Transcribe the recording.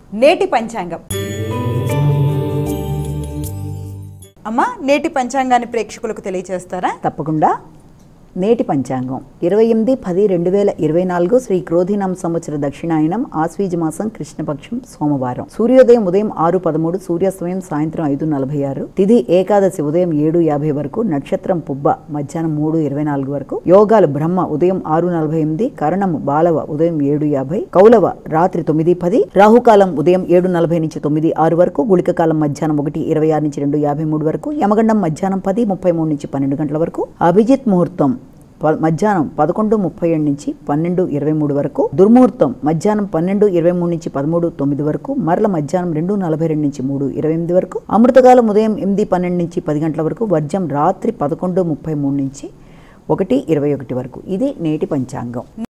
నేటి పంచాంగం అమ్మా నేటి పంచాంగాన్ని ప్రేక్షకులకు తెలియజేస్తారా తప్పకుండా నేటి పంచాంగం ఇరవై ఎనిమిది పది రెండు వేల ఇరవై నాలుగు శ్రీ క్రోధినామ సంవత్సర దక్షిణాయనం ఆశ్వీజ మాసం కృష్ణపక్షం సోమవారం సూర్యోదయం ఉదయం ఆరు పదమూడు సూర్యాస్తమయం సాయంత్రం ఐదు నలభై ఆరు తిథి ఏకాదశి ఉదయం ఏడు యాభై వరకు నక్షత్రం పుబ్బ మధ్యాహ్నం మూడు ఇరవై నాలుగు వరకు యోగాలు బ్రహ్మ ఉదయం ఆరు నలభై ఎనిమిది కరణం బాలవ ఉదయం ఏడు యాభై కౌలవ రాత్రి తొమ్మిది పది రాహుకాలం ఉదయం ఏడు నలభై నుంచి తొమ్మిది ఆరు వరకు గుళిక కాలం మధ్యాహ్నం ఒకటి ఇరవై ఆరు నుంచి రెండు యాభై మూడు వరకు యమగండం మధ్యాహ్నం పది ముప్పై మూడు నుంచి పన్నెండు గంటల వరకు అభిజిత్ ముహూర్తం ప- మధ్యాహ్నం పదకొండు ముప్పై ఏడు నుంచి పన్నెండు ఇరవై మూడు వరకు దుర్ముహూర్తం మధ్యాహ్నం పన్నెండు ఇరవై మూడు నుంచి పదమూడు తొమ్మిది వరకు మరల మధ్యాహ్నం రెండు నలభై రెండు నుంచి మూడు ఇరవై ఎనిమిది వరకు అమృతకాలం ఉదయం ఎనిమిది పన్నెండు నుంచి పది గంటల వరకు వర్జం రాత్రి పదకొండు ముప్పై మూడు నుంచి ఒకటి ఇరవై ఒకటి వరకు ఇది నేటి పంచాంగం